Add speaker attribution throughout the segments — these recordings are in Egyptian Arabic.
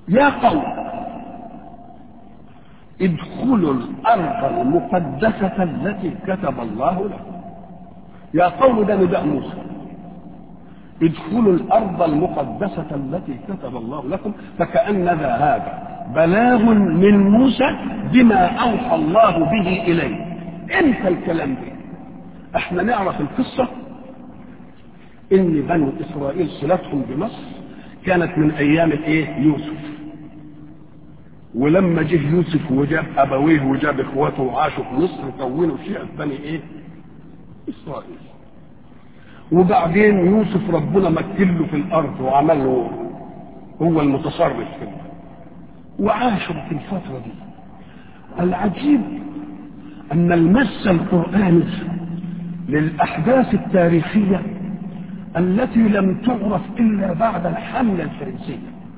Speaker 1: يا قوم ادخلوا الارض المقدسه التي كتب الله لكم يا قوم ده نداء موسى ادخلوا الارض المقدسه التي كتب الله لكم فكان ذا هذا بلاغ من موسى بما اوحى الله به اليه امتى الكلام ده احنا نعرف القصه ان بنو اسرائيل صلتهم بمصر كانت من ايام الايه يوسف ولما جه يوسف وجاب ابويه وجاب اخواته وعاشوا في مصر كونوا شيعة بني ايه اسرائيل وبعدين يوسف ربنا مكن له في الارض وعمل له هو المتصرف فيها وعاشوا في الفتره دي العجيب ان المس القراني للاحداث التاريخيه التي لم تعرف الا بعد الحمله الفرنسيه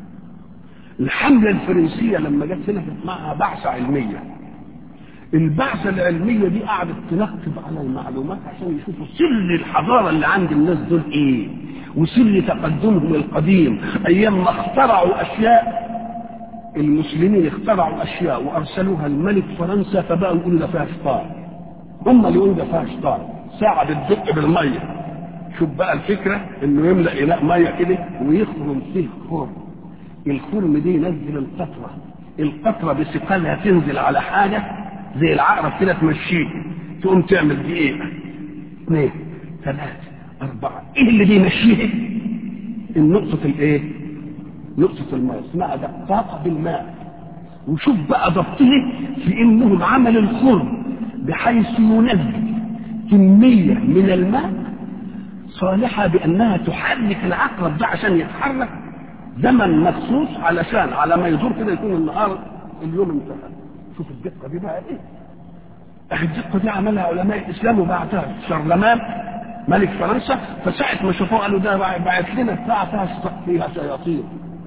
Speaker 1: الحمله الفرنسيه لما جت هنا كانت معها بعثه علميه البعثه العلميه دي قعدت تنقب على المعلومات عشان يشوفوا سر الحضاره اللي عند الناس دول ايه وسر تقدمهم القديم ايام ما اخترعوا اشياء المسلمين اخترعوا اشياء وارسلوها الملك فرنسا فبقوا يقولوا ده فيها شيطان هم اللي يقولوا ده فيها شيطان ساعه بتدق بالميه شوف بقى الفكره انه يملا اناء ميه كده ويخرم فيه خرم الخرم دي ينزل القطره القطره بثقلها تنزل على حاجه زي العقرب كده تمشيه تقوم تعمل دقيقه اثنين ثلاثه اربعه ايه اللي بيمشيه النقطه الايه نقطه الماء اسمها دقاقه بالماء وشوف بقى ضبطه في انهم عمل الخرم بحيث ينزل كميه من الماء صالحه بانها تحرك العقرب ده عشان يتحرك زمن مخصوص علشان على ما يدور كده يكون النهار اليوم انتهى شوف الدقه دي بقى ايه الدقه دي عملها علماء الاسلام وبعتها شارلمان ملك فرنسا فساعة ما شافوه قالوا ده بعت لنا ساعة فيها فيها شياطين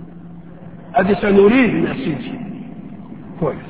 Speaker 1: ادي سنريه يا سيدي كويس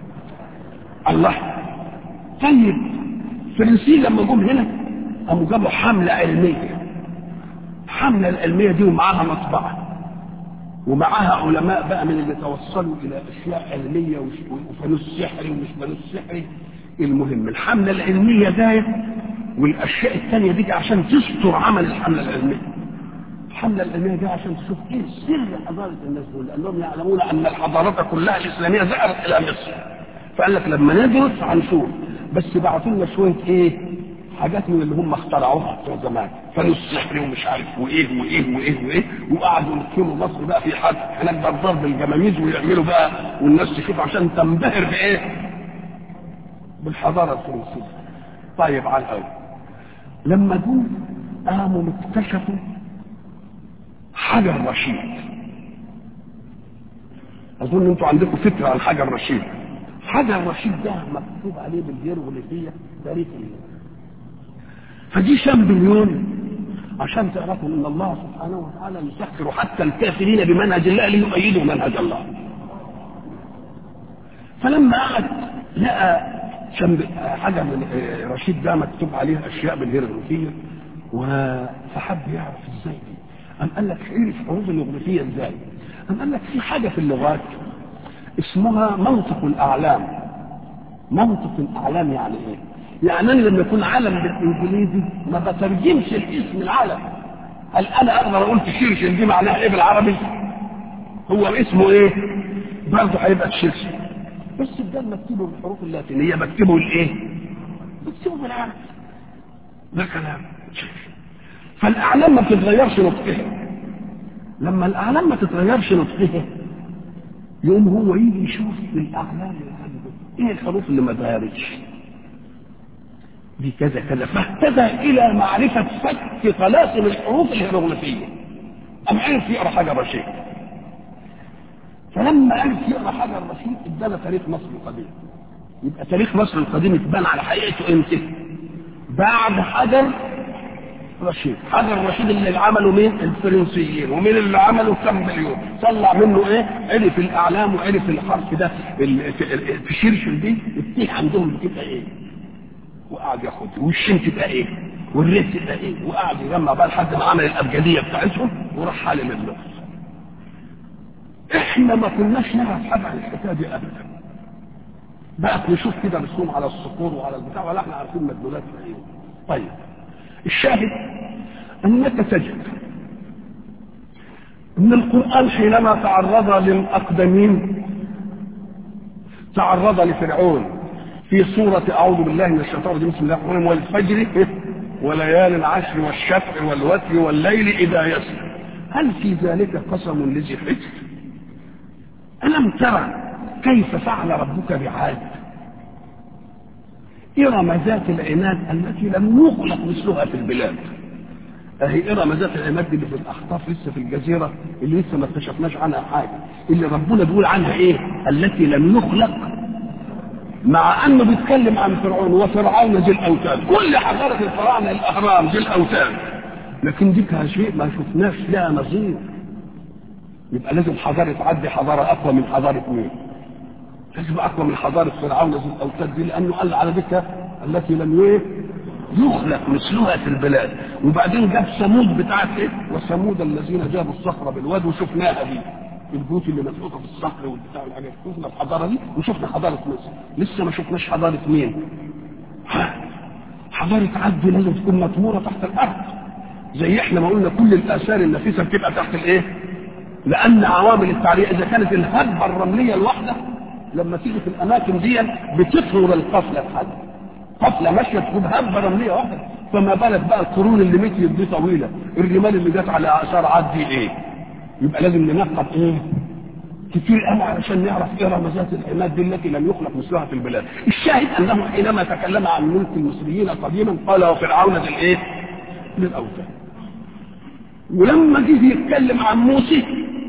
Speaker 1: الله طيب الفرنسيين لما جم هنا قاموا جابوا حملة علمية الحملة العلمية دي ومعاها مطبعة ومعاها علماء بقى من اللي توصلوا إلى أشياء علمية وفانوس سحري ومش فانوس سحري المهم الحملة العلمية داية والأشياء الثانية دي عشان تستر عمل الحملة العلمية الحملة العلمية دي عشان تشوف ايه سر حضارة الناس دول لأنهم يعلمون أن الحضارات كلها الإسلامية ذهبت إلى مصر فقال لك لما ندرس هنشوف بس بعتوا لنا شوية ايه حاجات من اللي هم اخترعوها بتوع زمان فانوس سحري ومش عارف وايه وايه وايه وايه وقعدوا يكونوا مصر بقى في حد هناك بقى ضرب الجماميز ويعملوا بقى والناس تشوف عشان تنبهر بايه؟ بالحضاره الفرنسيه. طيب على الاول لما جم قاموا اكتشفوا حجر رشيد اظن انتوا عندكم فكره عن حجر رشيد حجر رشيد ده مكتوب عليه بالهيروغليفيه تاريخ فدي شامبليون عشان تعرفوا ان الله سبحانه وتعالى يسخر حتى الكافرين بمنهج الله ليؤيدوا منهج الله فلما قعد لقى شمب حاجه من رشيد ده مكتوب عليها اشياء بالهيروغليفيه فحب يعرف ازاي دي قام قال لك عرف حروف الهيروغليفيه ازاي قام قال لك في حاجه في اللغات اسمها منطق الاعلام منطق الاعلام يعني ايه يعني انا لما يكون علم بالانجليزي ما بترجمش الاسم العلم هل انا اقدر اقول تشيرشن دي معناها ايه بالعربي هو اسمه ايه برضه هيبقى تشيرشن بس ده مكتوبه بالحروف اللاتينيه بكتبه الايه بكتبه بالعربي ده كلام فالاعلام ما بتتغيرش نطقها لما الاعلام ما تتغيرش نطقها يقوم هو يجي يشوف الاعلام اللي عنده ايه الحروف اللي ما اتغيرتش دي كذا كذا فاهتدى الى معرفه فك طلاسم الحروف الهيروغليفيه ام عرف يقرا حجر رشيد فلما عرف يقرا حجر رشيد ادانا تاريخ مصر القديم يبقى تاريخ مصر القديم اتبان على حقيقته امتى بعد حجر رشيد حجر رشيد اللي عمله مين الفرنسيين ومين اللي عمله كامبليون طلع منه ايه عرف الاعلام وعرف الحرف ده في شرشل دي التيه عندهم بتبقى ايه وقعد ياخد والشين تبقى ايه والريت تبقى ايه وقعد يجمع بقى لحد ما عمل الابجديه بتاعتهم وراح حالم اللغز احنا ما كناش نعرف حاجه عن الحكايه دي ابدا بقت نشوف كده رسوم على الصخور وعلى البتاع ولا احنا عارفين مدلولات ايه طيب الشاهد انك تجد ان القران حينما تعرض للاقدمين تعرض لفرعون في سورة أعوذ بالله من الشيطان الرجيم بسم الله الرحمن الرحيم والفجر وليال العشر والشفع والوتر والليل إذا يسر هل في ذلك قسم لذي حجر ألم ترى كيف فعل ربك بعاد إرم ذات العناد التي لم يخلق مثلها في البلاد اهي إرم ذات العماد دي اللي في الأخطاف لسه في الجزيرة اللي لسه ما اكتشفناش عنها حاجة اللي ربنا بيقول عنها إيه التي لم يخلق مع انه بيتكلم عن فرعون وفرعون ذي الاوتاد كل حضاره الفراعنه الاهرام ذي الاوتاد لكن دي كان شيء ما شفناش لها نظير يبقى لازم حضاره تعدي حضاره اقوى من حضاره مين لازم اقوى من حضاره فرعون ذي الاوتاد دي لانه قال على ذكر التي لم ايه يخلق مثلها في البلاد وبعدين جاب ثمود بتاعت ايه وثمود الذين جابوا الصخره بالواد وشفناها دي البيوت اللي مسقوطه في الصخر والبتاع والحاجات شفنا الحضاره دي وشفنا حضاره مصر لسه ما شفناش حضاره مين حضاره عد لازم تكون مطموره تحت الارض زي احنا ما قلنا كل الاثار النفيسه بتبقى تحت الايه لان عوامل التعريه اذا كانت الهبه الرمليه الواحده لما تيجي في الاماكن دي بتطهر القفله بحد قفله ماشيه تكون هبه رمليه واحده فما بالك بقى القرون اللي مشيت دي طويله الرمال اللي جت على اثار عد دي ايه يبقى لازم ننقب ايه كتير قوي علشان نعرف ايه رمزات العماد دي التي لم يخلق مثلها في البلاد الشاهد انه حينما تكلم عن ملك المصريين قديما قال وفرعون ذي الايه للاوثان ولما جه يتكلم عن موسى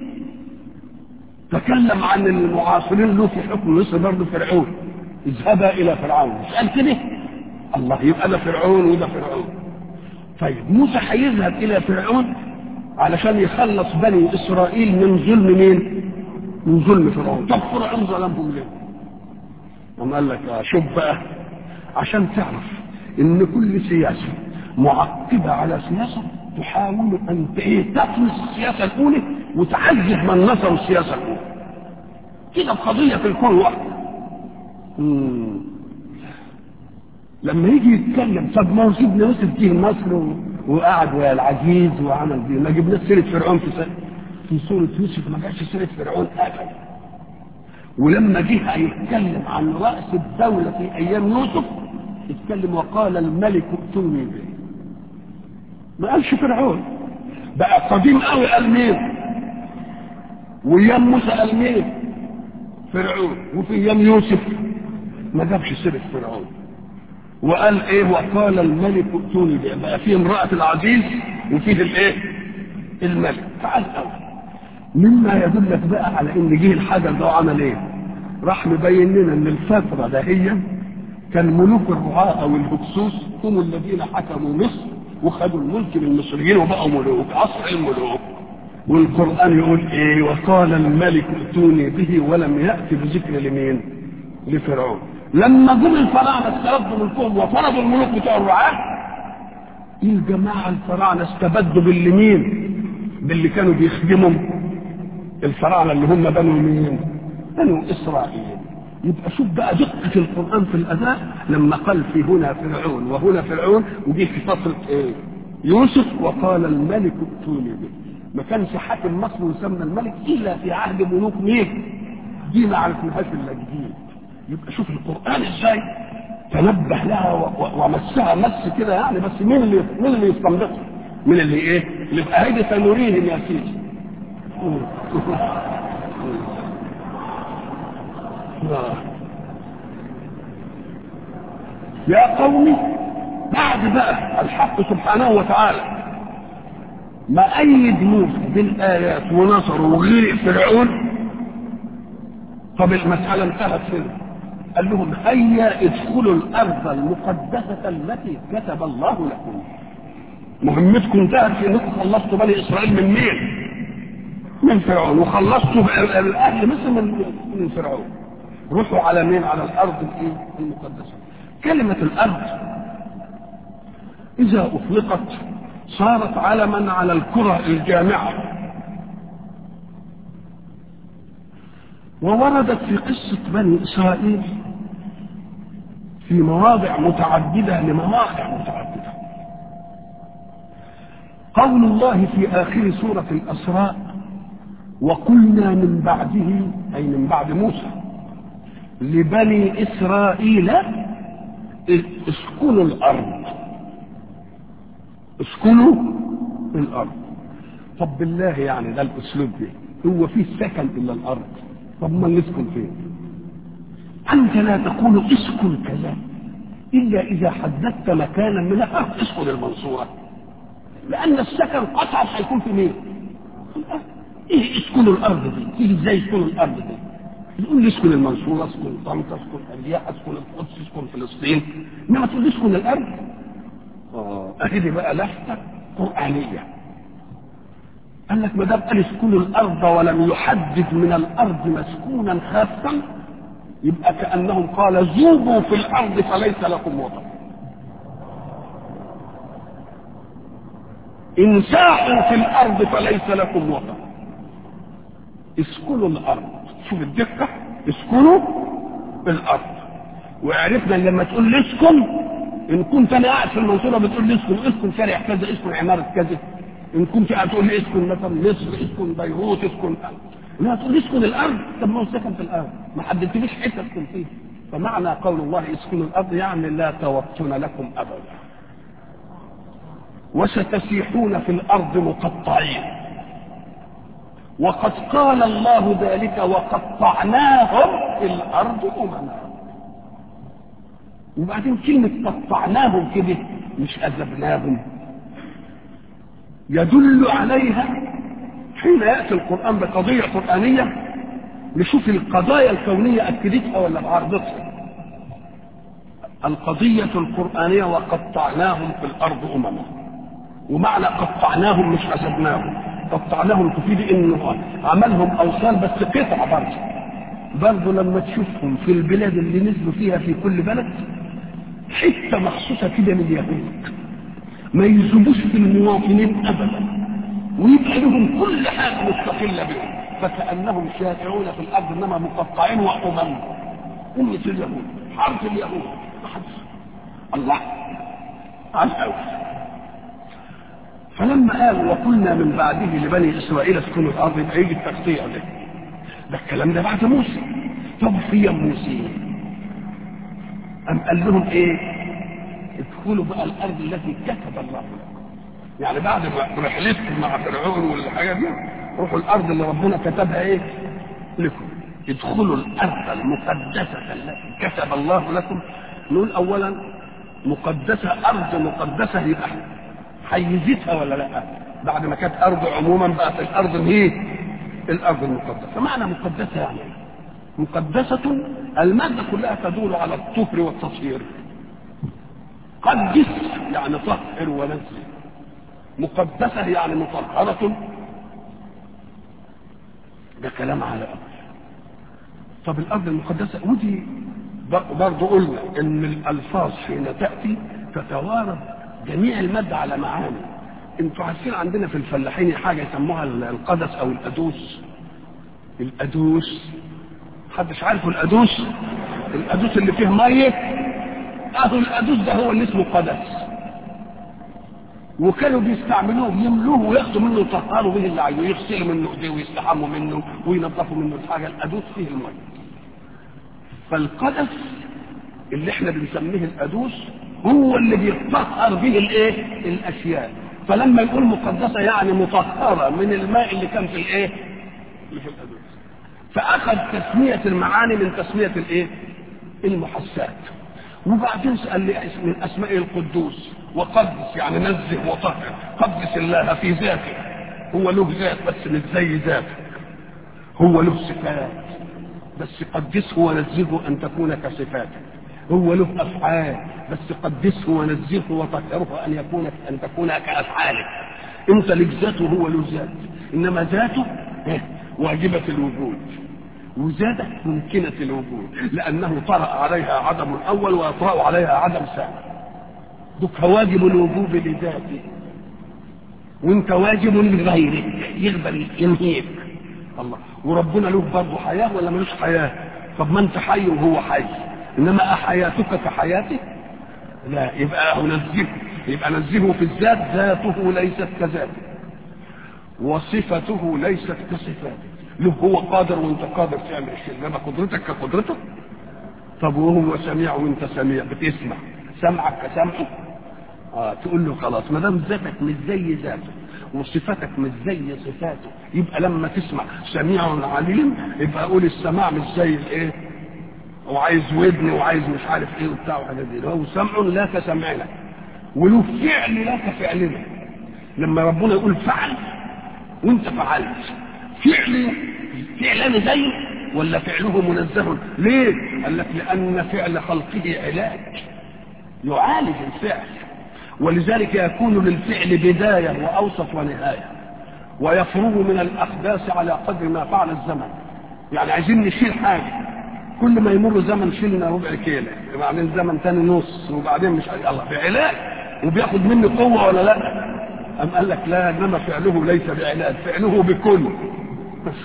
Speaker 1: تكلم عن المعاصرين له في حكم مصر برضه فرعون اذهبا الى فرعون مش قال كده الله يبقى ده فرعون وده فرعون طيب موسى هيذهب الى فرعون علشان يخلص بني اسرائيل من ظلم مين من ظلم فرعون طب فرعون ظلمهم ليه قام قال لك شوف بقى عشان تعرف ان كل سياسه معقبه على سياسه تحاول ان ايه تطمس السياسه الاولى وتعذب من نصروا السياسه الاولى كده بقضيه في الكون واحده لما يجي يتكلم طب ما هو سيدنا يوسف جه مصر و... وقعد ويا العزيز وعمل دي ما جبناش سيره فرعون في سنة. في سوره يوسف ما جاش سيره فرعون ابدا ولما جه هيتكلم عن راس الدوله في ايام يوسف اتكلم وقال الملك ائتوني به ما قالش فرعون بقى قديم قوي قال مين وايام موسى قال مين فرعون وفي ايام يوسف ما جابش سيره فرعون وقال ايه وقال الملك ائتوني به بقى فيه امرأة العزيز وفيه الايه الملك تعال قوي مما يدلك بقى على ان جه الحجر ده وعمل ايه راح مبين لنا ان الفترة دهيا كان ملوك الرعاة او الهكسوس هم الذين حكموا مصر وخدوا الملك من المصريين وبقوا ملوك عصر الملوك والقرآن يقول ايه وقال الملك ائتوني به ولم يأتي بذكر لمين لفرعون لما جم الفراعنه استردوا ملكهم وفرضوا الملوك بتوع الرعاة الجماعه الفراعنه استبدوا باللي مين؟ باللي كانوا بيخدمهم الفراعنه اللي هم بنو مين؟ بنو اسرائيل يبقى شوف بقى دقة القرآن في الأداء لما قال في هنا فرعون وهنا فرعون وجه في فترة إيه؟ يوسف وقال الملك ائتوني به ما كانش حاكم مصر يسمى الملك إلا في عهد ملوك مين؟ دي ما عرفناهاش إلا جديد يبقى شوف القرآن ازاي تنبه لها ومسها مس كده يعني بس مين اللي مين اللي يستنبطها؟ مين اللي ايه؟ اللي يبقى هيدي سنريهم يا سيدي. يا قومي بعد بقى الحق سبحانه وتعالى ما أيد موسى بالآيات ونصر وغير فرعون طب المسألة انتهت فين؟ قال لهم هيا ادخلوا الارض المقدسه التي كتب الله لكم مهمتكم انتهت في انكم خلصتوا بني اسرائيل من مين؟ من فرعون وخلصتوا الاهل مصر من من فرعون روحوا على مين؟ على الارض الايه؟ المقدسه كلمه الارض اذا اطلقت صارت علما على الكره الجامعه ووردت في قصة بني إسرائيل في مواضع متعددة لمواقع متعددة قول الله في آخر سورة الأسراء وقلنا من بعده أي من بعد موسى لبني إسرائيل اسكنوا الأرض اسكنوا الأرض طب بالله يعني ده الأسلوب ده هو فيه سكن إلا الأرض طب ما نسكن فين أنت لا تقول اسكن كذا إلا إذا حددت مكانا من الأرض اسكن المنصورة لأن السكن قطعا هيكون في مين؟ في الأرض إيه اسكنوا الأرض دي؟ تيجي إزاي اسكنوا الأرض دي؟ تقول لي اسكن المنصورة اسكن طنطا اسكن أرياح اسكن القدس اسكن فلسطين إنما تقول لي اسكن الأرض آه أهي دي بقى لفتة قرآنية قال لك ما دام قال اسكنوا الأرض ولم يحدد من الأرض مسكونا خاصا يبقى كأنهم قال ذوبوا في الأرض فليس لكم وطن انساحوا في الأرض فليس لكم وطن اسكنوا الأرض شوف الدقة اسكنوا الأرض وعرفنا لما تقول لي اسكن إن كنت أنا قاعد في المنصورة بتقول لي اسكن اسكن شارع كذا اسكن عمارة كذا إن كنت قاعد تقول لي اسكن مثلا مصر اسكن بيروت اسكن لا تقول لي اسكن الأرض طب ما هو سكن في الأرض ما حددتليش حتة اسكن فيها فمعنى قول الله اسكنوا الأرض يعني لا توطن لكم أبدا وستسيحون في الأرض مقطعين وقد قال الله ذلك وقطعناهم في الارض امما وبعدين كلمة قطعناهم كده مش أذبناهم يدل عليها حين يأتي القرآن بقضية قرآنية نشوف القضايا الكونية أكدتها ولا بعرضتها القضية القرآنية وقطعناهم في الأرض أمما ومعنى قطعناهم مش حسبناهم قطعناهم تفيد انه عملهم اوصال بس قطع برضه برضه لما تشوفهم في البلاد اللي نزلوا فيها في كل بلد حته مخصوصه كده من اليهود ما يلزموش في المواطنين ابدا ويبقى لهم كل حاجه مستقله بهم فكانهم شائعون في الارض انما مقطعين وامم امه اليهود حرب اليهود الله عن أوس فلما قال وقلنا من بعده لبني اسرائيل اسكنوا الارض يبقى يجي التغطيه ده ده الكلام ده بعد موسى طب في موسى ام قال لهم ايه ادخلوا بقى الارض التي كتب الله لكم يعني بعد ما رحلتكم مع فرعون والحاجه دي روحوا الارض اللي ربنا كتبها ايه لكم ادخلوا الارض المقدسه التي كتب الله لكم نقول اولا مقدسه ارض مقدسه يبقى حيزتها ولا لا بعد ما كانت ارض عموما بقت الارض هي الارض المقدسه معنى مقدسه يعني مقدسه الماده كلها تدل على الطهر والتطهير قدس يعني طهر ونزل مقدسه يعني مطهره ده كلام على امر طب الارض المقدسه ودي برضه قلنا ان الالفاظ حين تاتي تتوارد جميع المادة على معاني انتوا عارفين عندنا في الفلاحين حاجة يسموها القدس او الادوس الادوس محدش عارفه الادوس الادوس اللي فيه مية اهو الادوس ده هو اللي اسمه قدس وكانوا بيستعملوه يملوه وياخدوا منه يطهروا به اللي عايزه يغسلوا منه ايديه ويستحموا منه وينظفوا منه الحاجه الادوس فيه الميه فالقدس اللي احنا بنسميه الادوس هو اللي بيطهر به الايه الاشياء فلما يقول مقدسه يعني مطهره من الماء اللي كان في الايه اللي في الادوس فاخذ تسميه المعاني من تسميه الايه المحسات وبعدين سال لي من اسماء القدوس وقدس يعني نزه وطهر قدس الله في ذاته هو له ذات بس مش زي ذاته هو له صفات بس قدسه ونزهه ان تكون كصفاته هو له افعال بس قدسه ونزهه وطهره ان يكون ان تكون كافعاله انت لك ذاته هو له ذات انما ذاته واجبه الوجود وزادت ممكنة الوجود لأنه طرأ عليها عدم الأول ويطرأ عليها عدم ثاني دك واجب الوجوب لذاته وانت واجب لغيرك يقبل ينهيك الله وربنا له برضه حياه ولا ملوش حياه طب ما انت حي وهو حي انما احياتك كحياته لا يبقى نزهه يبقى نزهه في الذات ذاته ليست كذاته وصفته ليست كصفاته له هو قادر وانت قادر تعمل الشيء انما قدرتك كقدرته طب وهو سميع وانت سميع بتسمع سمعك كسمعه اه تقول له خلاص ما دام ذاتك مش زي ذاته وصفاتك مش زي صفاته يبقى لما تسمع سميع عليم يبقى قول السماع مش زي الايه وعايز ودن وعايز مش عارف ايه وبتاع وحاجات دي هو سمع لا كسمعنا وله فعل لا كفعلنا لما ربنا يقول فعل وانت فعلت فعل فعلان زيه ولا فعله منزه ليه قال لك لان فعل خلقه علاج يعالج الفعل ولذلك يكون للفعل بدايه واوسط ونهايه ويفرغ من الاحداث على قدر ما فعل الزمن يعني عايزين نشيل حاجه كل ما يمر زمن شيلنا ربع كيلو وبعدين زمن تاني نص وبعدين مش الله بعلاج وبياخد مني قوه ولا لا أم قال لك لا انما فعله ليس بعلاج فعله بكل بس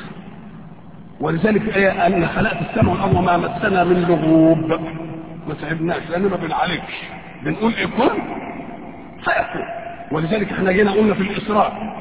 Speaker 1: ولذلك ايه ان خلقت السماء والارض وما مسنا من لغوب ما تعبناش لان ما بنعالجش بنقول ايه كن فيكون ولذلك احنا جينا قلنا في الاسراء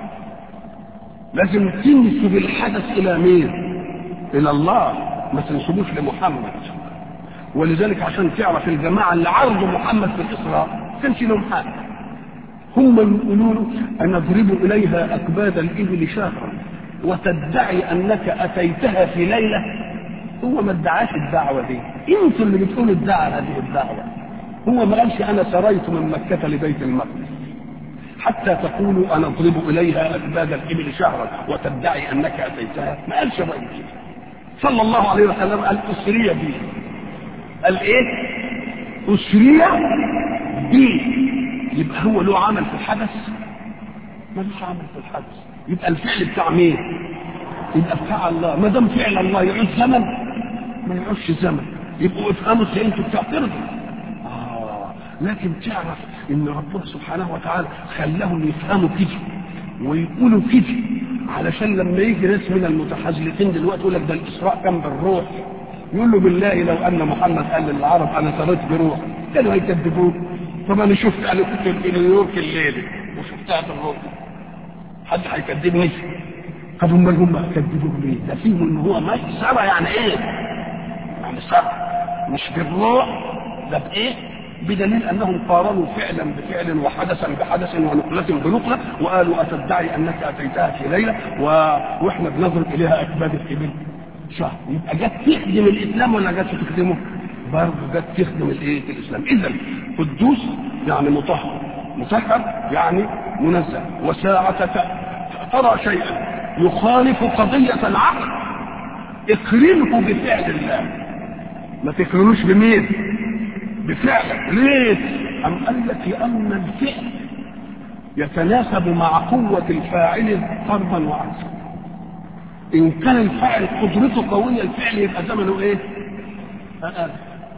Speaker 1: لازم تنسب الحدث الى مين الى الله ما تنسبوش لمحمد ولذلك عشان تعرف الجماعه اللي عرضوا محمد في الاسراء كانش لهم حاجه هم يقولوا له ان نضرب اليها اكباد الابل شهرا وتدعي انك اتيتها في ليله هو ما ادعاش الدعوه دي انتوا اللي بتقولوا ادعى هذه الدعوه هو ما قالش انا سريت من مكه لبيت المقدس حتى تقولوا انا اضرب اليها اكباد الابل شهرا وتدعي انك اتيتها ما قالش الراجل كده صلى الله عليه وسلم قال اسري بي قال ايه اسري بي يبقى هو له عمل في الحدث ملوش عمل في الحدث يبقى الفعل بتاع مين يبقى بتاع الله ما دام فعل الله يعوز زمن ما يعوزش زمن يبقوا افهموا ازاي انتوا بتعترضوا آه لكن تعرف ان ربنا سبحانه وتعالى خلاهم يفهموا كده ويقولوا كده علشان لما يجي ناس من المتحزلقين دلوقتي يقول لك ده الاسراء كان بالروح يقول له بالله لو ان محمد قال للعرب انا سريت بروح كانوا هيكذبوه طب انا شفت انا كنت في نيويورك الليله وشفتها في الروح حد هيكذبني طب امال هم هيكذبوه ليه؟ ده فيهم ان هو ماشي سرى يعني ايه؟ يعني سرى مش بالروح ده بايه؟ بدليل انهم قارنوا فعلا بفعل وحدثا بحدث ونقلة بنقلة وقالوا اتدعي انك اتيتها في ليلة و... واحنا بنظر اليها اكباد الابل شهر يبقى جت تخدم الاسلام ولا جت تخدمه؟ برضه جت تخدم الايه؟ الاسلام اذا قدوس يعني مطهر مطهر يعني منزه وساعة ترى شيئا يخالف قضية العقل اقرنه بفعل الله ما تقرنوش بمين؟ بفعلك ليه أم قال لك لأن الفعل يتناسب مع قوة الفاعل فرضا وعكسا إن كان الفاعل قدرته قوية الفعل يبقى زمنه إيه؟ أقل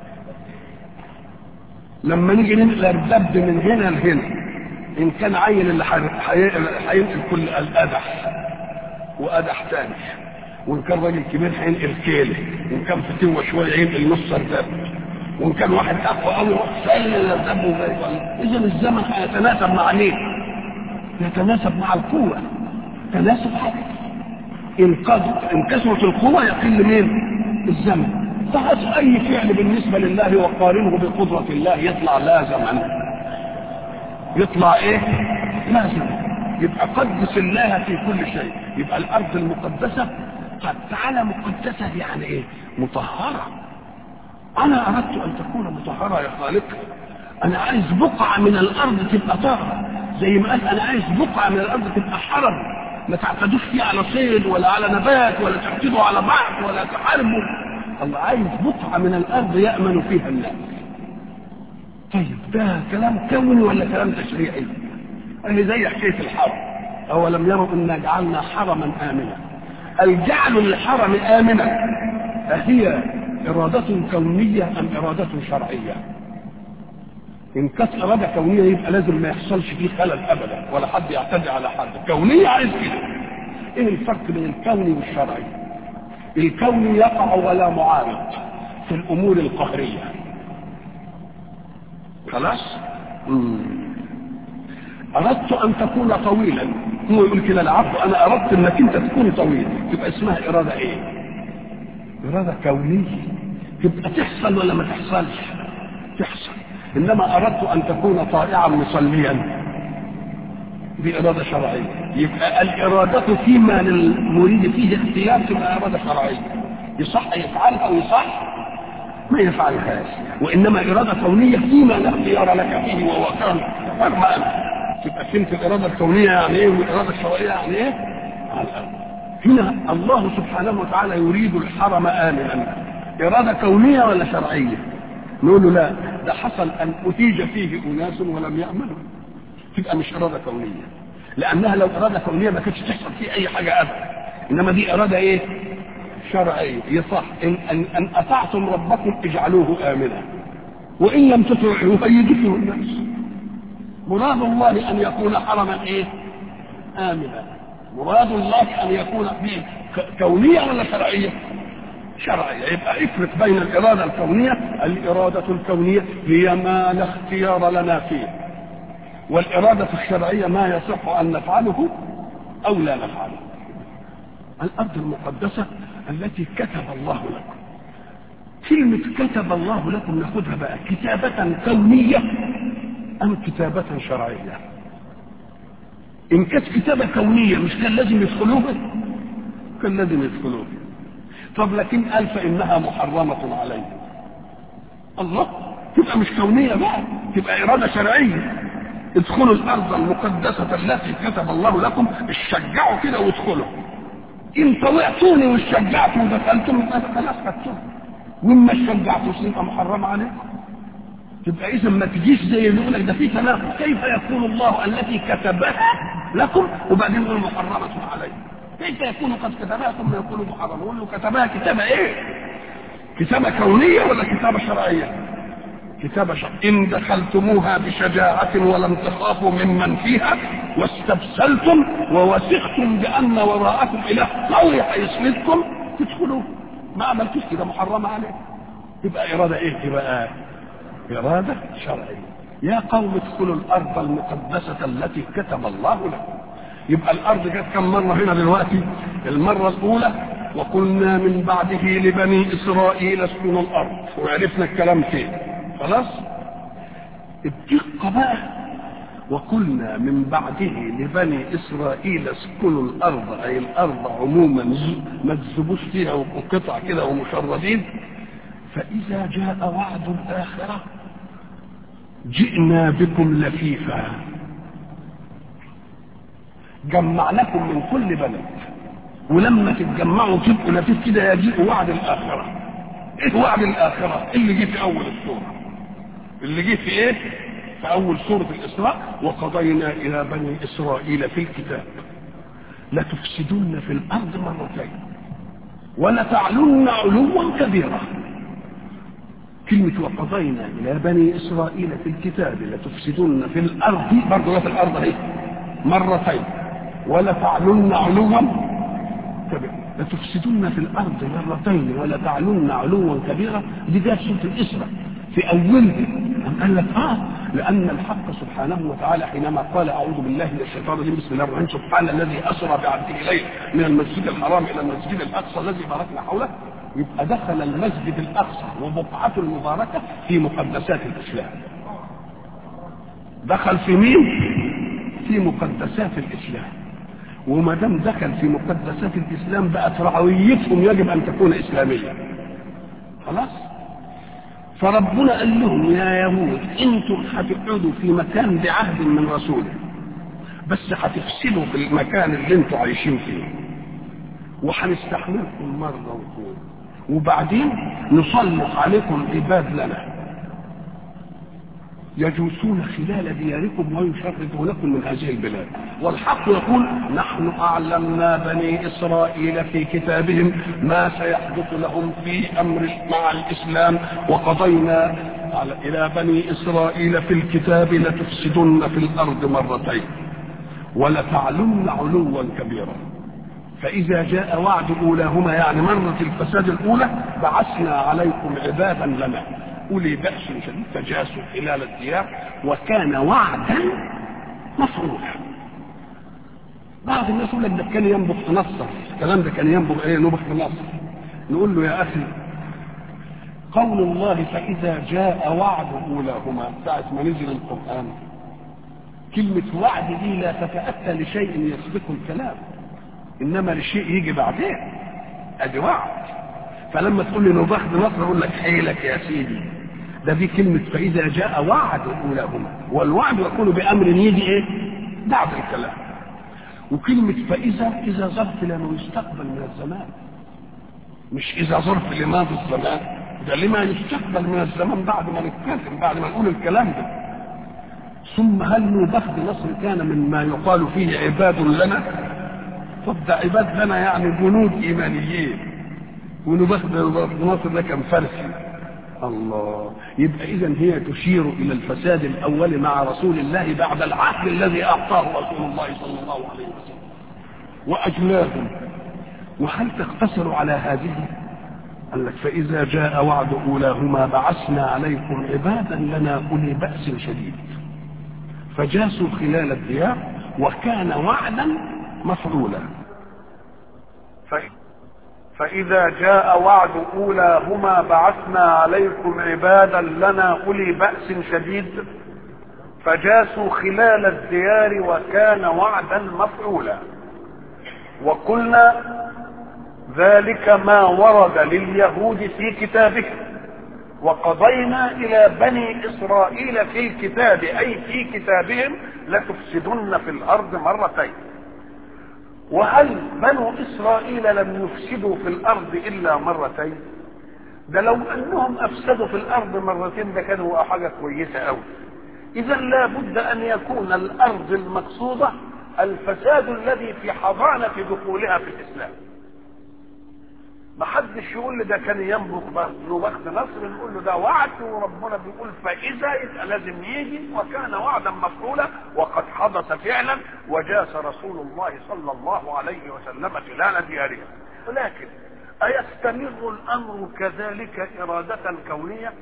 Speaker 1: لما نيجي ننقل الدب من هنا لهنا إن كان عيل اللي هينقل كل القدح وقدح تاني وإن كان راجل كبير هينقل كيلة وإن كان فتوة شوية ينقل نص الدب وان كان واحد اقوى قوي سأل يذهبوا اذا الزمن هيتناسب مع مين؟ يتناسب مع القوه تناسب حاجه ان قد ان كثرت القوه يقل مين؟ الزمن فهذا اي فعل بالنسبه لله وقارنه بقدره الله يطلع لا زمن يطلع ايه؟ لا زمن يبقى قدس الله في كل شيء يبقى الارض المقدسه قد تعالى مقدسه يعني ايه؟ مطهره انا اردت ان تكون مطهره يا خالق انا عايز بقعه من الارض تبقى طاهره زي ما قال انا عايز بقعه من الارض تبقى حرم ما تعتدوش فيها على صيد ولا على نبات ولا تعتدوا على بعض ولا تحاربوا الله عايز بقعه من الارض يامن فيها الناس طيب ده كلام كوني ولا كلام تشريعي اللي زي حكايه الحرم اولم يروا انا جعلنا حرما امنا الجعل للحرم امنا اهي إرادة كونية أم إرادة شرعية إن كانت إرادة كونية يبقى لازم ما يحصلش فيه خلل أبدا ولا حد يعتدي على حد كونية عايز كده إيه الفرق بين الكوني والشرعي الكون يقع ولا معارض في الامور القهريه خلاص مم. اردت ان تكون طويلا هو يقول كده العبد انا اردت انك انت تكون طويل تبقى اسمها اراده ايه اراده كونيه تبقى تحصل ولا ما تحصلش تحصل انما اردت ان تكون طائعا مصليا دي اراده شرعيه يبقى الاراده فيما للمريد فيه اختيار تبقى اراده شرعيه يصح يفعلها ويصح ما يفعلهاش وانما اراده كونيه فيما لا اختيار لك فيه وهو كان فرمان تبقى فهمت الاراده الكونيه يعني ايه والاراده الشرعيه يعني ايه على الارض هنا الله سبحانه وتعالى يريد الحرم امنا اراده كونيه ولا شرعيه نقول له لا ده حصل ان اتيج فيه اناس ولم يامنوا تبقى مش اراده كونيه لانها لو اراده كونيه ما كانتش تحصل فيه اي حاجه ابدا انما دي اراده ايه شرعيه يصح ان ان, أن اطعتم ربكم اجعلوه امنا وان لم تطيعوه يجفه الناس مراد الله ان يكون حرما ايه امنا مراد الله ان يكون به كونيه ولا شرعيه شرعيه يبقى افرق بين الاراده الكونيه الاراده الكونيه هي ما لا اختيار لنا فيه والاراده الشرعيه ما يصح ان نفعله او لا نفعله الارض المقدسه التي كتب الله لكم كلمة كتب الله لكم ناخدها بقى كتابة كونية أم كتابة شرعية إن كانت كتابة كونية مش كان لازم يدخلوها كان لازم يدخلوها طب لكن قال فإنها محرمة عليه الله تبقى مش كونية بقى تبقى إرادة شرعية ادخلوا الأرض المقدسة التي كتب الله لكم اشجعوا كده وادخلوا ان طوعتوني وشجعتوا ودخلتم يبقى خلاص خدتم وان ما شجعتوش يبقى محرم عليكم تبقى اذا ما تجيش زي اللي يقول لك ده في تناقض كيف يكون الله التي كتبها لكم وبعدين يقول محرمة عليكم كيف يكون قد كتبها ثم يكون محرم يقول له كتبها كتابة ايه كتابة كونية ولا كتابة شرعية كتابة شرعية إن دخلتموها بشجاعة ولم تخافوا ممن فيها واستبسلتم ووثقتم بأن وراءكم إله قوي هيسندكم تدخلوا ما عملتوش كده محرمة عليكم تبقى إرادة إيه تبقى إرادة شرعية يا قوم ادخلوا الأرض المقدسة التي كتب الله لكم يبقى الأرض جت كم مرة هنا دلوقتي المرة الأولى وقلنا من بعده لبني إسرائيل اسكنوا الأرض وعرفنا الكلام فين خلاص الدقة بقى وقلنا من بعده لبني إسرائيل اسكنوا الأرض أي الأرض عموما ما تزبوش فيها وقطع كده ومشردين فإذا جاء وعد الآخرة جئنا بكم لفيفا جمعناكم من كل بلد ولما تتجمعوا تبقوا لفيف كده يجيء وعد الآخرة ايه وعد الآخرة اللي جه في أول السورة اللي جه في ايه في أول سورة الإسراء وقضينا إلى بني إسرائيل في الكتاب لتفسدن في الأرض مرتين ولتعلن علوا كبيرا كلمة وقضينا إلى بني إسرائيل في الكتاب لتفسدن في الأرض برضه في الأرض اهي مرتين ولتعلن علوا كبيرا لتفسدن في الأرض مرتين ولتعلن علوا كبيرا دي ده سورة الإسراء في أولها قال لك آه لأن الحق سبحانه وتعالى حينما قال أعوذ بالله من الشيطان الرجيم بسم الله الرحمن الرحيم سبحان الذي أسرى بعبده إليه من المسجد الحرام إلى المسجد الأقصى الذي باركنا حوله يبقى دخل المسجد الأقصى وبقعته المباركة في مقدسات الإسلام دخل في مين؟ في مقدسات الإسلام وما دام دخل في مقدسات الإسلام بقت رعويتهم يجب أن تكون إسلامية خلاص؟ فربنا قال لهم يا يهود انتم هتقعدوا في مكان بعهد من رسوله بس هتفسدوا في المكان اللي انتم عايشين فيه وهنستحملكم مرة وطول وبعدين نسلط عليكم عباد لنا يجوسون خلال دياركم ويشردونكم من هذه البلاد والحق يقول نحن أعلمنا بني إسرائيل في كتابهم ما سيحدث لهم في أمر مع الإسلام وقضينا على إلى بني إسرائيل في الكتاب لتفسدن في الأرض مرتين ولتعلن علوا كبيرا فإذا جاء وعد أولاهما يعني مرة الفساد الأولى بعثنا عليكم عبادا لنا أولي بأس شديد فجاسوا خلال الديار وكان وعدا مفعولا بعض الناس يقول لك ده كان ينبغ في نصر الكلام ده كان ينبغ ايه نبغ في نصر نقول له يا اخي قول الله فاذا جاء وعد اولاهما ساعه ما نزل القران كلمه وعد دي لا تتاتى لشيء يسبق الكلام انما لشيء يجي بعدين ادي وعد فلما تقول لي نبغ بنصر اقول لك حيلك يا سيدي ده في كلمة فإذا جاء وعد أولاهما والوعد يكون بأمر يجي إيه؟ بعد الكلام وكلمة فإذا إذا ظرف لما يستقبل من الزمان مش إذا ظرف لماضي الزمان ده لما يستقبل من الزمان بعد ما نتكلم بعد ما نقول الكلام ده ثم هل نوبخ بنصر كان من ما يقال فيه عباد لنا طب ده عباد لنا يعني جنود إيمانيين ونوبخ بنصر ده كان فارسي الله يبقى اذا هي تشير الى الفساد الاول مع رسول الله بعد العهد الذي اعطاه رسول الله صلى الله عليه وسلم واجلاهم وهل تقتصر على هذه قال لك فاذا جاء وعد اولاهما بعثنا عليكم عبادا لنا اولي باس شديد فجاسوا خلال الديار وكان وعدا مفعولا
Speaker 2: فإذا جاء وعد أولاهما بعثنا عليكم عبادا لنا أولي بأس شديد فجاسوا خلال الديار وكان وعدا مفعولا وقلنا ذلك ما ورد لليهود في كتابهم وقضينا إلى بني إسرائيل في الكتاب أي في كتابهم لتفسدن في الأرض مرتين وهل بنو اسرائيل لم يفسدوا في الارض الا مرتين ده لو انهم افسدوا في الارض مرتين ده كانوا حاجه كويسه قوي اذا لا بد ان يكون الارض المقصوده الفساد الذي في حضانه دخولها في الاسلام ما حدش يقول لي ده كان ينبغ بخت نصر نقول له ده وعد وربنا بيقول فاذا يبقى لازم يجي وكان وعدا مفعولا وقد حدث فعلا وجاس رسول الله صلى الله عليه وسلم خلال ديارهم ولكن أيستمر الأمر كذلك إرادة كونية؟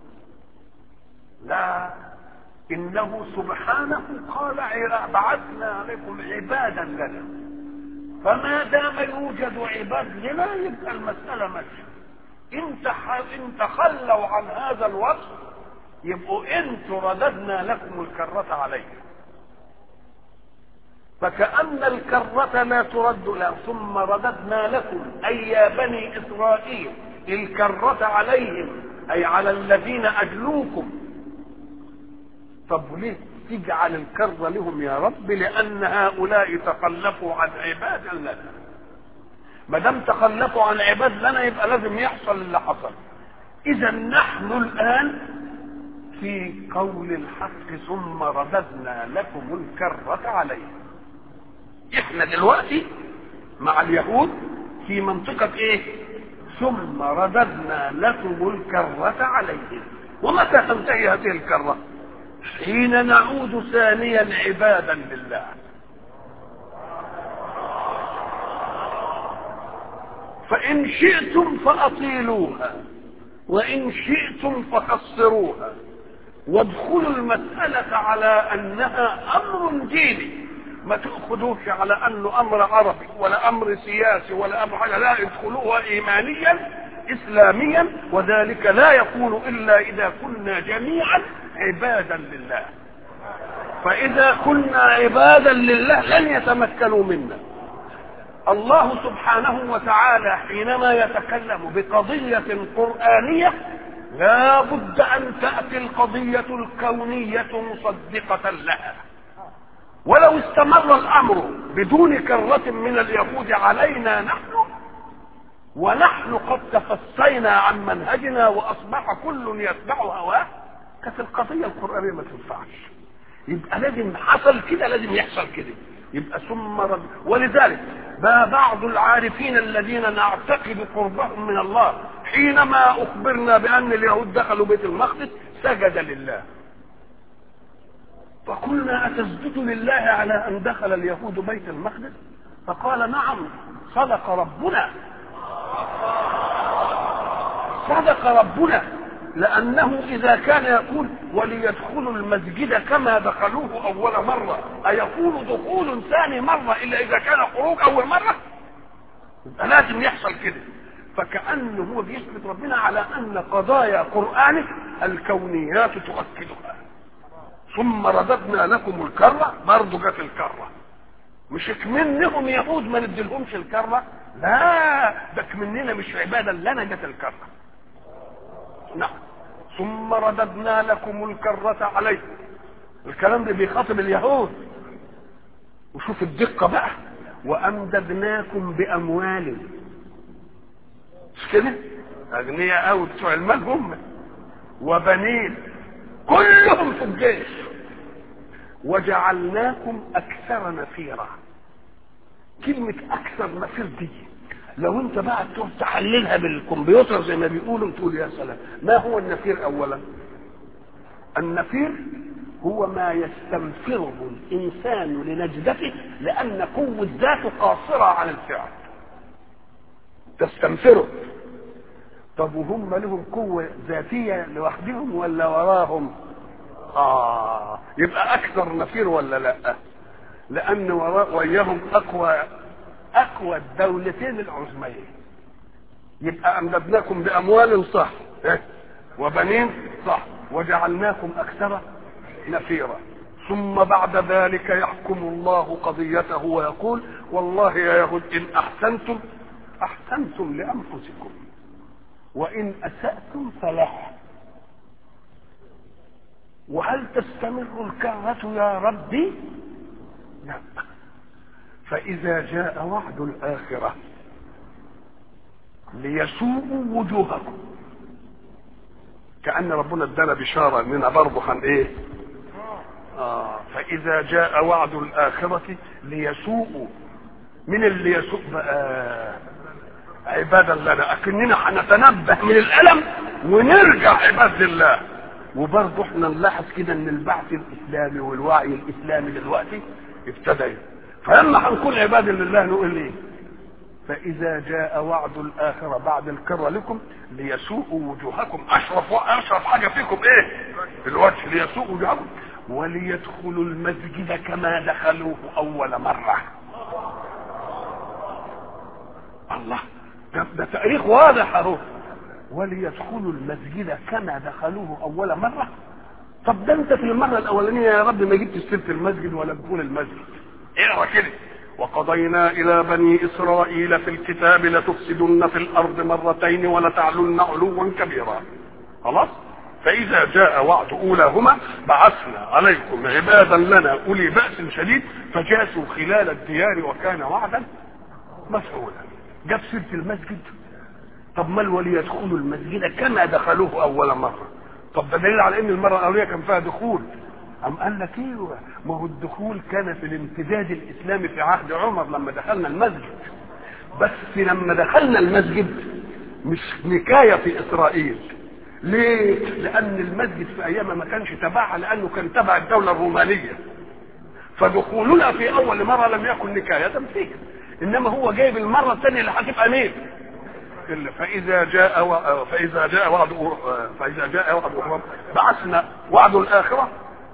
Speaker 2: لا إنه سبحانه قال بعثنا عليكم عبادا لنا فما دام يوجد عباد لنا يبقى المسألة ماشية إن إن تخلوا عن هذا الوصف يبقوا انتوا رددنا لكم الكرة عليهم فكأن الكرة لا ترد لا ثم رددنا لكم أي يا بني إسرائيل الكرة عليهم أي على الذين أجلوكم طب ليه تجعل الكر لهم يا رب لان هؤلاء تخلفوا عن عباد لنا ما دام تخلفوا عن عباد لنا يبقى لازم يحصل اللي حصل اذا نحن الان في قول الحق ثم رددنا لكم الكرة عليهم احنا دلوقتي مع اليهود في منطقة ايه ثم رددنا لكم الكرة عليهم ومتى تنتهي هذه الكرة حين نعود ثانيا عبادا لله فإن شئتم فأطيلوها وإن شئتم فقصروها وادخلوا المسألة على أنها أمر ديني ما تأخذوش على أنه أمر عربي ولا أمر سياسي ولا أمر حاجة لا ادخلوها إيمانيا إسلاميا وذلك لا يكون إلا إذا كنا جميعا عبادا لله فإذا كنا عبادا لله لن يتمكنوا منا الله سبحانه وتعالى حينما يتكلم بقضية قرآنية لا بد أن تأتي القضية الكونية مصدقة لها ولو استمر الأمر بدون كرة من اليهود علينا نحن ونحن قد تفسينا عن منهجنا وأصبح كل يتبع هواه كانت القضيه القرانيه ما تنفعش يبقى لازم حصل كده لازم يحصل كده يبقى ثم رد ولذلك بقى بعض العارفين الذين نعتقد قربهم من الله حينما اخبرنا بان اليهود دخلوا بيت المقدس سجد لله فقلنا اتسجد لله على ان دخل اليهود بيت المقدس فقال نعم صدق ربنا صدق ربنا لأنه إذا كان يقول وليدخلوا المسجد كما دخلوه أول مرة أيقول دخول ثاني مرة إلا إذا كان خروج أول مرة يبقى لازم يحصل كده فكأنه هو بيثبت ربنا على أن قضايا قرآنه الكونيات تؤكدها ثم رددنا لكم الكرة برضه جت الكرة مش منهم يهود ما نديلهمش الكرة لا ده مننا مش عبادة لنا جت الكرة نعم ثم رددنا لكم الكرة عليكم الكلام ده بيخاطب اليهود وشوف الدقة بقى وأمددناكم بأموال مش كده أغنياء أوي بتوع المال هم وبنين كلهم في الجيش وجعلناكم أكثر نفيرا كلمة أكثر نفير دي لو انت بقى تروح تحللها بالكمبيوتر زي ما بيقولوا تقول يا سلام ما هو النفير اولا النفير هو ما يستنفره الانسان لنجدته لان قوه ذاته قاصره عن الفعل تستنفره طب وهم لهم قوه ذاتيه لوحدهم ولا وراهم اه يبقى اكثر نفير ولا لا لان وراء وياهم اقوى اقوى الدولتين العظميين يبقى امددناكم باموال صح إيه؟ وبنين صح وجعلناكم اكثر نفيرا ثم بعد ذلك يحكم الله قضيته ويقول والله يا يهود ان احسنتم احسنتم لانفسكم وان اساتم فلها وهل تستمر الكرة يا ربي لا فإذا جاء وعد الآخرة ليسوءوا وجوهكم كأن ربنا ادانا بشارة اننا برضه هن ايه آه فإذا جاء وعد الآخرة ليسوءوا من اللي يسوء بقى عبادا لنا أكننا هنتنبه من الألم ونرجع عباد لله وبرضه احنا نلاحظ كده ان البعث الاسلامي والوعي الاسلامي دلوقتي ابتدى فلما هنكون عباد لله نقول ايه فاذا جاء وعد الاخره بعد الكره لكم ليسوءوا وجوهكم اشرف اشرف حاجه فيكم ايه الوجه ليسوءوا وجوهكم وليدخلوا المسجد كما دخلوه اول مره الله ده, ده تاريخ واضح اهو وليدخلوا المسجد كما دخلوه اول مره طب ده انت في المره الاولانيه يا رب ما جبتش سيره المسجد ولا دخول المسجد اقرا كده وقضينا الى بني اسرائيل في الكتاب لتفسدن في الارض مرتين ولتعلن علوا كبيرا خلاص فاذا جاء وعد اولاهما بعثنا عليكم عبادا لنا اولي باس شديد فجاسوا خلال الديار وكان وعدا مفعولا جاب سيره المسجد طب ما وليدخلوا المسجد كما دخلوه اول مره طب ده دليل على ان المره الاوليه كان فيها دخول أم قال لك ايوه ما هو الدخول كان في الامتداد الاسلامي في عهد عمر لما دخلنا المسجد بس لما دخلنا المسجد مش نكايه في اسرائيل ليه؟ لان المسجد في ايامها ما كانش تبعها لانه كان تبع الدوله الرومانيه فدخولنا في اول مره لم يكن نكايه فيه انما هو جايب المره الثانيه اللي هتبقى مين؟ فإذا جاء و... فإذا جاء وعد فإذا جاء وعد بعثنا وعد الآخرة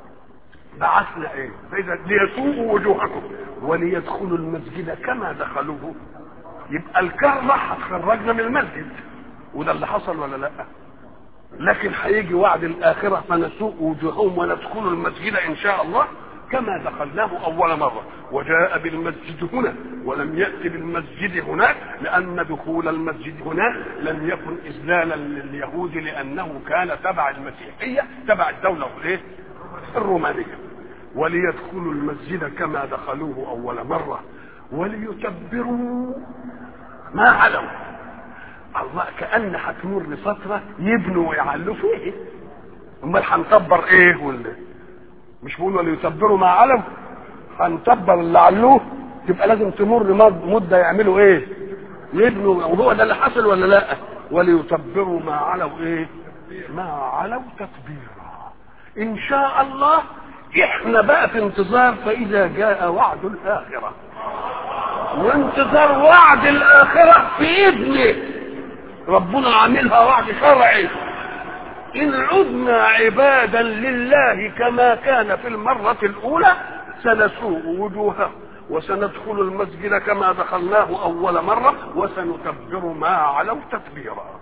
Speaker 2: بعثنا إيه؟ فإذا ليسوءوا وجوهكم وليدخلوا المسجد كما دخلوه يبقى الكرة هتخرجنا من المسجد وده اللي حصل ولا لا؟ لكن هيجي وعد الآخرة فنسوء وجوههم وندخل المسجد إن شاء الله كما دخلناه أول مرة وجاء بالمسجد هنا ولم يأتي بالمسجد هناك لأن دخول المسجد هناك لم يكن إذلالا لليهود لأنه كان تبع المسيحية تبع الدولة الايه؟ الرومانية وليدخلوا المسجد كما دخلوه أول مرة وليتبروا ما علوا الله كأن هتمر لفترة يبنوا ويعلوا فيه امال هنكبر ايه ولا مش بيقول وليتبروا ما علم هنتبر اللي علوه تبقى لازم تمر مده يعملوا ايه يبنوا وهو ده اللي حصل ولا لا وليتبروا ما علوا ايه ما علوا تكبيرا ان شاء الله احنا بقى في انتظار فاذا جاء وعد الاخره وانتظار وعد الاخره في ابنه ربنا عاملها وعد شرعي ان عدنا عبادا لله كما كان في المره الاولى سنسوء وجوههم وسندخل المسجد كما دخلناه اول مره وسنتبر ما علوا تتبيرا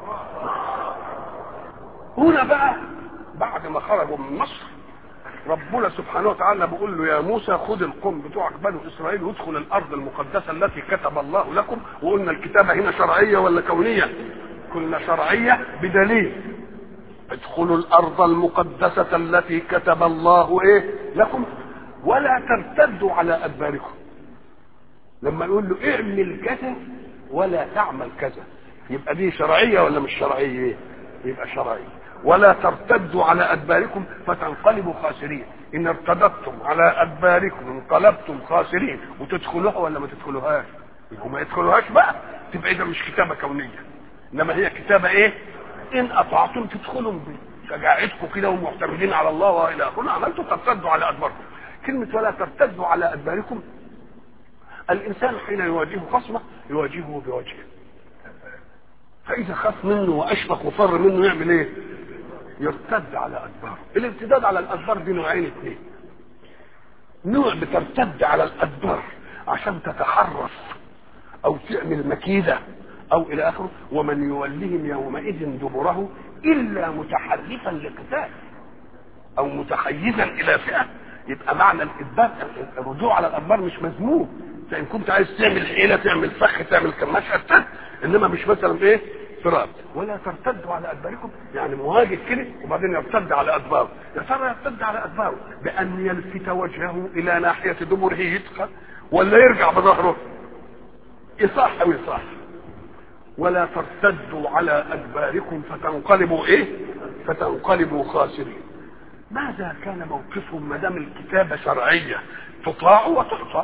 Speaker 2: هنا بقى بعد ما خرجوا من مصر ربنا سبحانه وتعالى بيقول له يا موسى خذ القوم بتوعك بنو اسرائيل وادخل الارض المقدسه التي كتب الله لكم وقلنا الكتابه هنا شرعيه ولا كونيه؟ قلنا شرعيه بدليل ادخلوا الارض المقدسه التي كتب الله ايه لكم ولا ترتدوا على ادباركم لما يقول له اعمل كذا ولا تعمل كذا يبقى دي شرعيه ولا مش شرعيه يبقى شرعيه ولا ترتدوا على ادباركم فتنقلبوا خاسرين ان ارتدتم على ادباركم انقلبتم خاسرين وتدخلوها ولا ما تدخلوهاش وما يدخلوهاش بقى تبقى اذا مش كتابه كونيه انما هي كتابه ايه ان اطعتم تدخلوا بشجاعتكم كده ومعتمدين على الله والى اخره عملتوا ترتدوا على ادباركم كلمه ولا ترتدوا على ادباركم الانسان حين يواجهه خصمه يواجهه بوجهه فاذا خاف منه واشفق وفر منه يعمل ايه يرتد على ادباره الارتداد على الادبار دي نوعين اثنين نوع بترتد على الادبار عشان تتحرف او تعمل مكيده او الى اخره ومن يولهم يومئذ دبره الا متحرفا لقتال او متحيزا الى فئه يبقى معنى الادبار الرجوع على الادبار مش مذموم فان كنت عايز تعمل حيله تعمل فخ تعمل كماش ارتد انما مش مثلا ايه فراد ولا ترتدوا على ادباركم يعني مهاجر كده وبعدين يرتد على ادباره يا ترى يرتد على ادباره بان يلفت وجهه الى ناحيه دبره يدخل ولا يرجع بظهره يصح او يصح ولا ترتدوا على ادباركم فتنقلبوا ايه فتنقلبوا خاسرين ماذا كان موقفهم ما دام الكتابه شرعيه تطاع وتعصى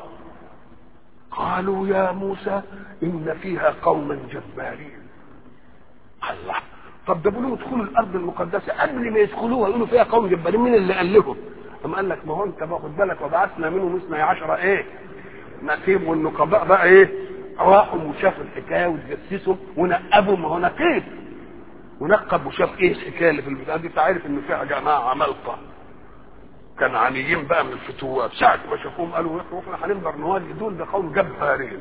Speaker 2: قالوا يا موسى ان فيها قوما جبارين الله طب ده بيقولوا ادخلوا الارض المقدسه قبل ما يدخلوها يقولوا فيها قوم جبارين مين اللي قال لهم؟ أم قال لك ما هو انت باخد بالك وبعثنا منهم اثني عشر ايه؟ نقيب والنقباء بقى ايه؟ راحوا وشافوا الحكايه وتجسسوا ونقبوا ما هو نقيب ونقب وشاف ايه الحكايه اللي في البتاع دي تعرف ان فيها جماعه عمالقه كنعانيين بقى من الفتوات ساعة ما شافوهم قالوا احنا هنقدر نواجه دول ده قوم جبارين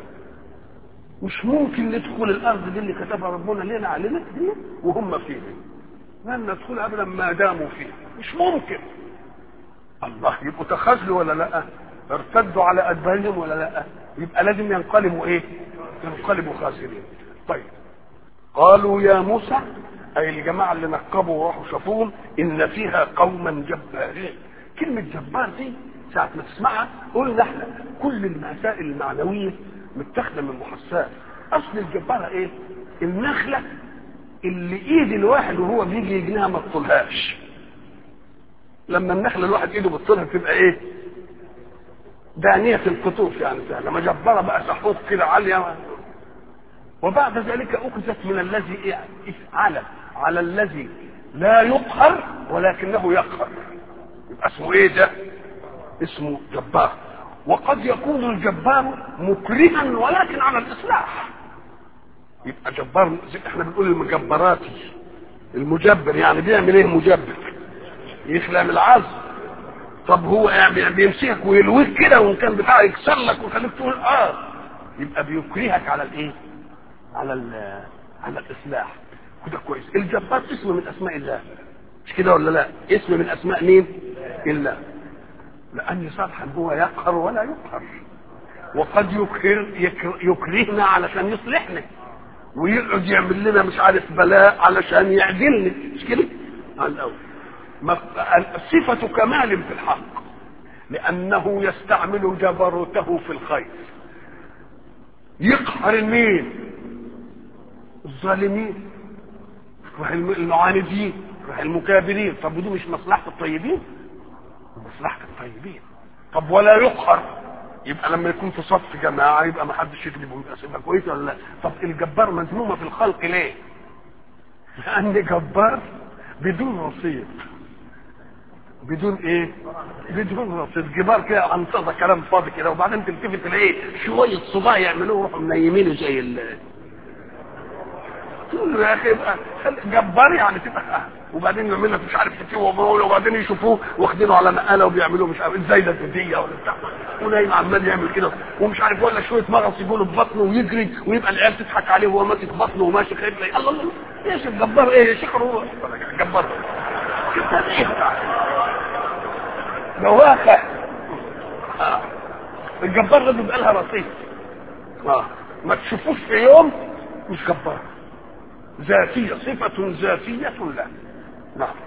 Speaker 2: مش ممكن ندخل الارض دي اللي كتبها ربنا لنا علينا دي وهم فيها لن ندخل ابدا ما داموا فيها مش ممكن الله يبقوا تخاذلوا ولا لا ارتدوا على ادبارهم ولا لا يبقى لازم ينقلبوا ايه ينقلبوا خاسرين طيب قالوا يا موسى اي الجماعه اللي نقبوا وراحوا شافوهم ان فيها قوما جبارين كلمه جبار دي ساعه ما تسمعها قلنا احنا كل المسائل المعنويه متاخده من محسات اصل الجبارة ايه النخلة اللي ايد الواحد وهو بيجي يجنيها ما تطولهاش لما النخلة الواحد ايده بتطولها تبقى ايه دانية القطوف يعني سهلة ما جبارة بقى سحوط كده عالية وبعد ذلك اخذت من الذي إيه؟ على على الذي لا يقهر ولكنه يقهر يبقى اسمه ايه ده اسمه جبار وقد يكون الجبار مكرها ولكن على الاصلاح يبقى جبار احنا بنقول المجبراتي المجبر يعني بيعمل ايه مجبر يخلع من العزم طب هو يعني بيمسكك ويلويك كده وان كان بتاع يكسر لك ويخليك تقول اه يبقى بيكرهك على الايه على على الاصلاح كده كويس الجبار اسم من اسماء الله مش كده ولا لا اسم من اسماء مين الله لأن صالحا هو يقهر ولا يقهر وقد يكره يكرهنا علشان يصلحنا ويقعد يعمل لنا مش عارف بلاء علشان يعدلنا مش كده؟ على الأول صفة كمال في الحق لأنه يستعمل جبروته في الخير يقهر مين؟ الظالمين المعاندين المكابرين طب ودي مش مصلحة الطيبين؟ مصلحة الطيبين طب ولا يقهر يبقى لما يكون في صف جماعة يبقى ما حدش يكذب ويبقى صفة كويسة ولا لا طب الجبار مذمومة في الخلق ليه لأن جبار بدون وسيط بدون ايه بدون رصيد جبال كده عنطزه كلام فاضي كده وبعدين تلتفت تلاقيه شويه صباع يعملوه يروحوا منيمينه زي ال تقول له يا اخي يبقى جبار يعني تبقى وبعدين يعمل لك مش عارف فتيه ومول وبعدين يشوفوه واخدينه على نقاله وبيعملوه مش عارف ازاي ده فتيه ولا بتاع ونايم عمال يعمل كده ومش عارف ولا شويه مغص يقولوا في بطنه ويجري ويبقى العيال تضحك عليه وهو ماسك بطنه وماشي خايف الله الله الله يا شيخ جبار ايه يا شيخ هو جبار ده واقع آه. الجبار لازم يبقى لها رصيد اه ما تشوفوش في يوم مش جبار ذاتية صفة ذاتية له نعم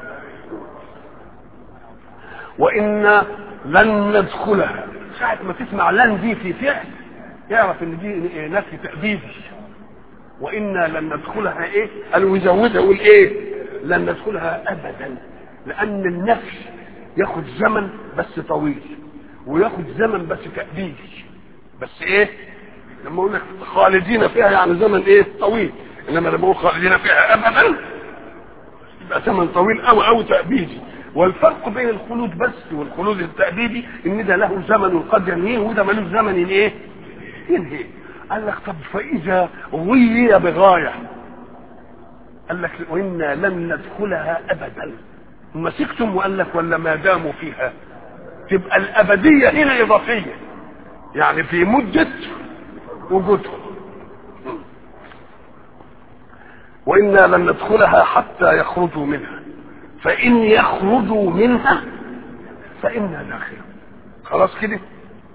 Speaker 2: وإنا لن ندخلها ساعة ما تسمع لن دي في فعل يعرف ان دي نفي تأبيدي وإنا لن ندخلها ايه قالوا يزودها يقول ايه لن ندخلها أبدا لأن النفي ياخد زمن بس طويل وياخد زمن بس تأبيدي بس ايه لما اقول لك خالدين فيها يعني زمن ايه طويل انما لما اقول خالدين فيها ابدا يبقى زمن طويل قوي قوي تأبيدي والفرق بين الخلود بس والخلود التأبيدي ان ده له زمن قد ينهيه وده ملوش زمن ايه ينهي قال لك طب فاذا غي بغايه قال لك وانا لن ندخلها ابدا مسكتم وقال لك ولا ما داموا فيها تبقى الابديه هنا اضافيه يعني في مده وجودهم وانا لن ندخلها حتى يخرجوا منها فان يخرجوا منها فانا داخلون خلاص كده